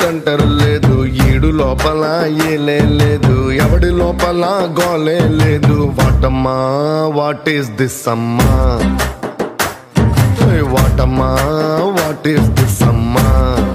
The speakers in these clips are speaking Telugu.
సెంటర్ లేదు ఈడు లోపల ఏలే లేదు ఎవడి లోపల గోలే లేదు వాటమ్మా వాట్ ఈస్ దిస్ అమ్మా వాటమ్మా వాట్ ఈస్ దిస్ అమ్మా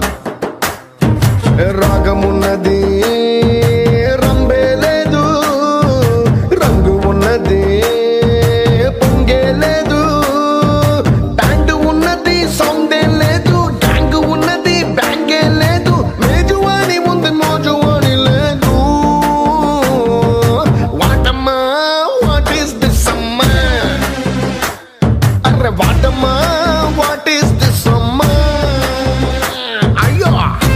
రాగమున్నది రంబే లేదు రంగు ఉన్నది పొంగే లేదు బ్యాండ్ ఉన్నది సౌండే లేదు గ్యాంగ్ ఉన్నది బ్యాంగే లేదు మేజువాణి ఉంది మోజువాణి లేదు వాటమ్మా వాట్ ఈస్ దిస్ అమ్మా అరే వాటమ్మా వాట్ ఈస్ దిస్ అమ్మా అయ్యో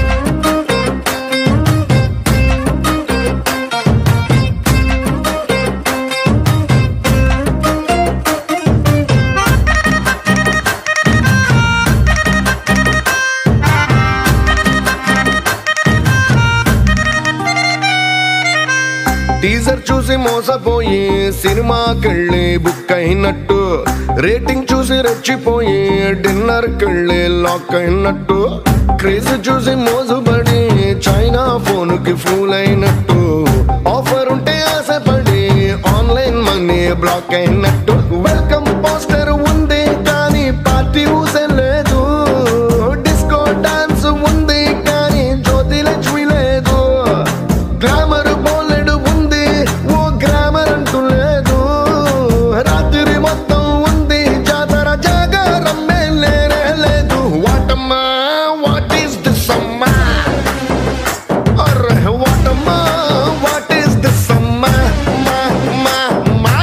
టీజర్ చూసి మోసపోయి సినిమాకెళ్ళి బుక్ అయినట్టు రేటింగ్ చూసి రెచ్చిపోయి డిన్నర్ కెళ్ళి లాక్ అయినట్టు క్రేజ్ చూసి మోజుబడి చైనా ఫోన్ కి ఫూల్ అయినట్టు ఆఫర్ ఉంటే ఆశపడి ఆన్లైన్ మనీ బ్లాక్ అయినట్టు వెల్కమ్ పోస్టర్ ఉంది కానీ పార్టీ ఊసే లేదు డిస్కో డాన్స్ ఉంది కానీ జ్యోతి లక్ష్మి లేదు గ్లామర్ బోలెడు ఉంది ఓ గ్రామర్ అంటూ లేదు రాత్రి మొత్తం ఉంది జాతర జాగారం లేనే లేదు వాటమ్మా వాట్ ఈస్ దిస్ అమ్మా అర్రే వాటమ్మా వాట్ ఈస్ దిస్ అమ్మా మా మా మా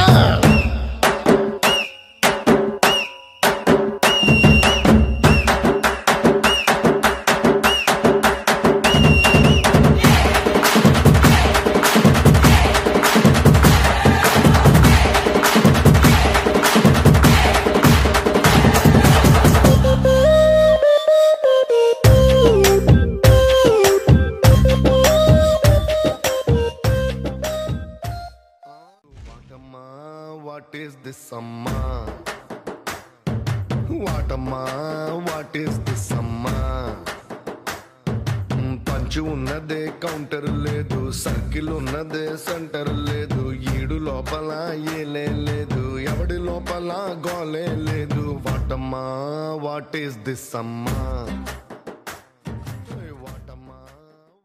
వాటమ్మా వాట్ ఈస్ దిస్ అమ్మా వాటమ్మా వాట్ ఈస్ దిస్ అమ్మా మ్, పంచు ఉన్నదే కౌంటర్ లేదు సర్కిల్ ఉన్నదే సెంటర్ లేదు ఈడు లోపల ఏలే లేదు ఎవడి లోపల గోలే లేదు వాటమ్మా వాట్ ఈస్ దిస్ అమ్మా